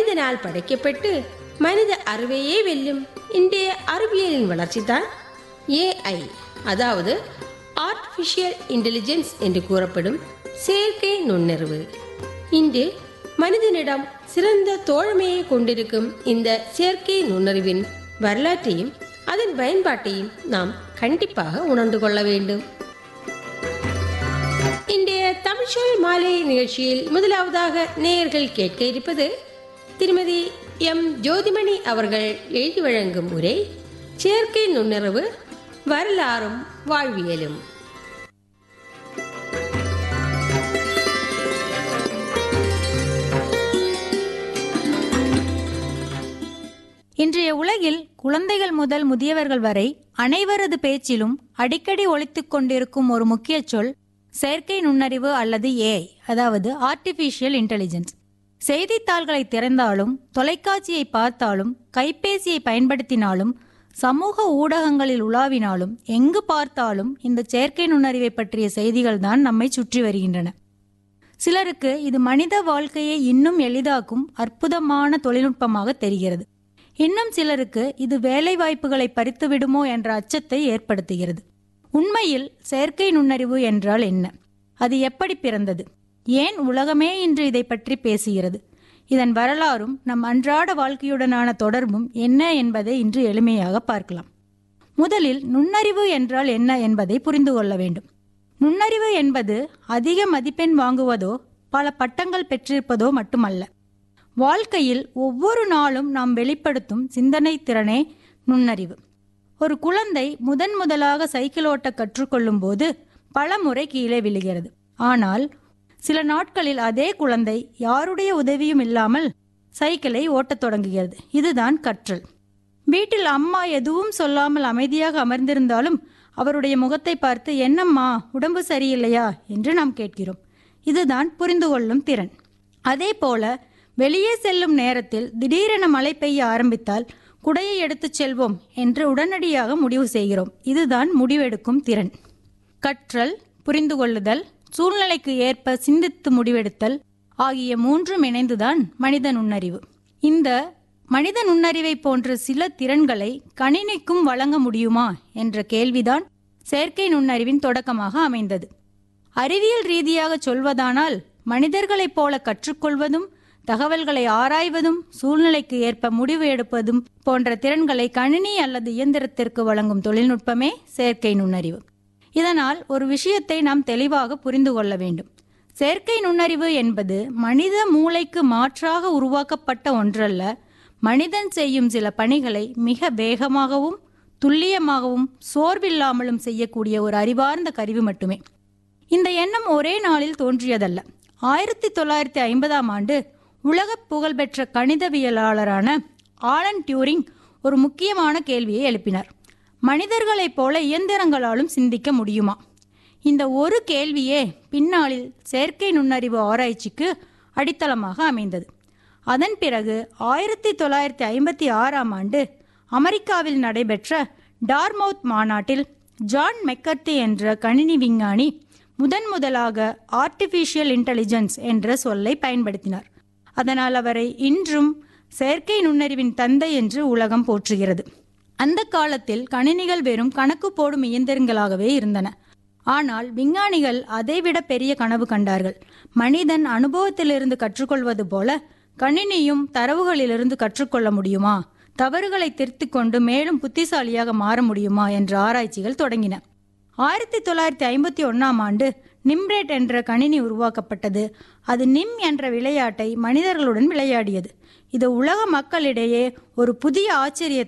மனிதனால் படைக்கப்பட்டு மனித அறிவையே வெல்லும் இன்றைய அறிவியலின் வளர்ச்சி தான் ஏஐ அதாவது ஆர்டிஃபிஷியல் இன்டெலிஜென்ஸ் என்று கூறப்படும் செயற்கை நுண்ணறிவு இன்று மனிதனிடம் சிறந்த தோழமையை கொண்டிருக்கும் இந்த செயற்கை நுண்ணறிவின் வரலாற்றையும் அதன் பயன்பாட்டையும் நாம் கண்டிப்பாக உணர்ந்து கொள்ள வேண்டும் இன்றைய தமிழ்ச்சொல் மாலை நிகழ்ச்சியில் முதலாவதாக நேயர்கள் கேட்க இருப்பது திருமதி எம் ஜோதிமணி அவர்கள் எழுதி வழங்கும் உரை செயற்கை நுண்ணறிவு வரலாறும் வாழ்வியலும் இன்றைய உலகில் குழந்தைகள் முதல் முதியவர்கள் வரை அனைவரது பேச்சிலும் அடிக்கடி ஒலித்துக் கொண்டிருக்கும் ஒரு முக்கிய சொல் செயற்கை நுண்ணறிவு அல்லது ஏஐ அதாவது ஆர்டிஃபிஷியல் இன்டெலிஜென்ஸ் செய்தித்தாள்களை திறந்தாலும் தொலைக்காட்சியை பார்த்தாலும் கைபேசியை பயன்படுத்தினாலும் சமூக ஊடகங்களில் உலாவினாலும் எங்கு பார்த்தாலும் இந்த செயற்கை நுண்ணறிவை பற்றிய செய்திகள் தான் நம்மை சுற்றி வருகின்றன சிலருக்கு இது மனித வாழ்க்கையை இன்னும் எளிதாக்கும் அற்புதமான தொழில்நுட்பமாக தெரிகிறது இன்னும் சிலருக்கு இது வேலை வாய்ப்புகளை பறித்து விடுமோ என்ற அச்சத்தை ஏற்படுத்துகிறது உண்மையில் செயற்கை நுண்ணறிவு என்றால் என்ன அது எப்படி பிறந்தது ஏன் உலகமே இன்று இதை பற்றி பேசுகிறது இதன் வரலாறும் நம் அன்றாட வாழ்க்கையுடனான தொடர்பும் என்ன என்பதை இன்று எளிமையாக பார்க்கலாம் முதலில் நுண்ணறிவு என்றால் என்ன என்பதை புரிந்து கொள்ள வேண்டும் நுண்ணறிவு என்பது அதிக மதிப்பெண் வாங்குவதோ பல பட்டங்கள் பெற்றிருப்பதோ மட்டுமல்ல வாழ்க்கையில் ஒவ்வொரு நாளும் நாம் வெளிப்படுத்தும் சிந்தனை திறனே நுண்ணறிவு ஒரு குழந்தை முதன் முதலாக சைக்கிள் ஓட்ட கற்றுக்கொள்ளும் போது பல முறை கீழே விழுகிறது ஆனால் சில நாட்களில் அதே குழந்தை யாருடைய உதவியும் இல்லாமல் சைக்கிளை ஓட்டத் தொடங்குகிறது இதுதான் கற்றல் வீட்டில் அம்மா எதுவும் சொல்லாமல் அமைதியாக அமர்ந்திருந்தாலும் அவருடைய முகத்தை பார்த்து என்னம்மா உடம்பு சரியில்லையா என்று நாம் கேட்கிறோம் இதுதான் புரிந்து கொள்ளும் திறன் அதே போல வெளியே செல்லும் நேரத்தில் திடீரென மழை பெய்ய ஆரம்பித்தால் குடையை எடுத்துச் செல்வோம் என்று உடனடியாக முடிவு செய்கிறோம் இதுதான் முடிவெடுக்கும் திறன் கற்றல் புரிந்து கொள்ளுதல் சூழ்நிலைக்கு ஏற்ப சிந்தித்து முடிவெடுத்தல் ஆகிய மூன்றும் இணைந்துதான் மனித நுண்ணறிவு இந்த மனித நுண்ணறிவை போன்ற சில திறன்களை கணினிக்கும் வழங்க முடியுமா என்ற கேள்விதான் செயற்கை நுண்ணறிவின் தொடக்கமாக அமைந்தது அறிவியல் ரீதியாக சொல்வதானால் மனிதர்களைப் போல கற்றுக்கொள்வதும் தகவல்களை ஆராய்வதும் சூழ்நிலைக்கு ஏற்ப முடிவு எடுப்பதும் போன்ற திறன்களை கணினி அல்லது இயந்திரத்திற்கு வழங்கும் தொழில்நுட்பமே செயற்கை நுண்ணறிவு இதனால் ஒரு விஷயத்தை நாம் தெளிவாக புரிந்து கொள்ள வேண்டும் செயற்கை நுண்ணறிவு என்பது மனித மூளைக்கு மாற்றாக உருவாக்கப்பட்ட ஒன்றல்ல மனிதன் செய்யும் சில பணிகளை மிக வேகமாகவும் துல்லியமாகவும் சோர்வில்லாமலும் செய்யக்கூடிய ஒரு அறிவார்ந்த கருவி மட்டுமே இந்த எண்ணம் ஒரே நாளில் தோன்றியதல்ல ஆயிரத்தி தொள்ளாயிரத்தி ஐம்பதாம் ஆண்டு உலக புகழ்பெற்ற கணிதவியலாளரான ஆலன் டியூரிங் ஒரு முக்கியமான கேள்வியை எழுப்பினார் மனிதர்களைப் போல இயந்திரங்களாலும் சிந்திக்க முடியுமா இந்த ஒரு கேள்வியே பின்னாளில் செயற்கை நுண்ணறிவு ஆராய்ச்சிக்கு அடித்தளமாக அமைந்தது அதன் பிறகு ஆயிரத்தி தொள்ளாயிரத்தி ஐம்பத்தி ஆறாம் ஆண்டு அமெரிக்காவில் நடைபெற்ற டார்மவுத் மாநாட்டில் ஜான் மெக்கர்த்தி என்ற கணினி விஞ்ஞானி முதன் முதலாக ஆர்டிஃபிஷியல் இன்டெலிஜென்ஸ் என்ற சொல்லை பயன்படுத்தினார் அதனால் அவரை இன்றும் செயற்கை நுண்ணறிவின் தந்தை என்று உலகம் போற்றுகிறது அந்த காலத்தில் கணினிகள் வெறும் கணக்கு போடும் இயந்திரங்களாகவே இருந்தன ஆனால் விஞ்ஞானிகள் அதைவிட பெரிய கனவு கண்டார்கள் மனிதன் அனுபவத்திலிருந்து கற்றுக்கொள்வது போல கணினியும் தரவுகளிலிருந்து கற்றுக்கொள்ள முடியுமா தவறுகளை திருத்திக் கொண்டு மேலும் புத்திசாலியாக மாற முடியுமா என்ற ஆராய்ச்சிகள் தொடங்கின ஆயிரத்தி தொள்ளாயிரத்தி ஐம்பத்தி ஒன்னாம் ஆண்டு நிம்ரேட் என்ற கணினி உருவாக்கப்பட்டது அது நிம் என்ற விளையாட்டை மனிதர்களுடன் விளையாடியது இது உலக மக்களிடையே ஒரு புதிய ஆச்சரியத்தை